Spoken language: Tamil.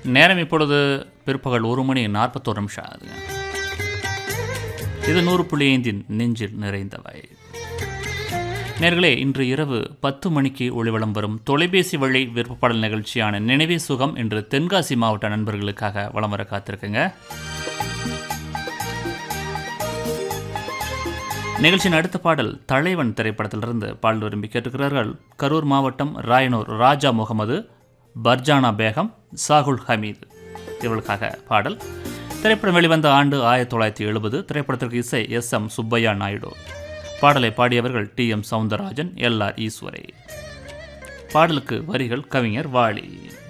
நேரம் இப்பொழுது பிற்பகல் ஒரு மணி நாற்பத்தோரு நிமிஷம் ஆகுதுங்க இது நூறு புள்ளி ஐந்தின் நெஞ்சில் நிறைந்தவை நேர்களே இன்று இரவு பத்து மணிக்கு ஒளிவலம் வரும் தொலைபேசி வழி விருப்பப்பாடல் நிகழ்ச்சியான நினைவே சுகம் என்று தென்காசி மாவட்ட நண்பர்களுக்காக வலம் வர காத்திருக்குங்க நிகழ்ச்சியின் அடுத்த பாடல் தலைவன் திரைப்படத்திலிருந்து பாடல் விரும்பி கேட்டுக்கிறார்கள் கரூர் மாவட்டம் ராயனூர் ராஜா முகமது பர்ஜானா பேகம் சாகுல் ஹமீது இவர்களுக்காக பாடல் திரைப்படம் வெளிவந்த ஆண்டு ஆயிரத்தி தொள்ளாயிரத்தி எழுபது திரைப்படத்திற்கு இசை எஸ் எம் சுப்பையா நாயுடு பாடலை பாடியவர்கள் T M Soundararajan L R ஈஸ்வரை பாடலுக்கு வரிகள் கவிஞர் வாலி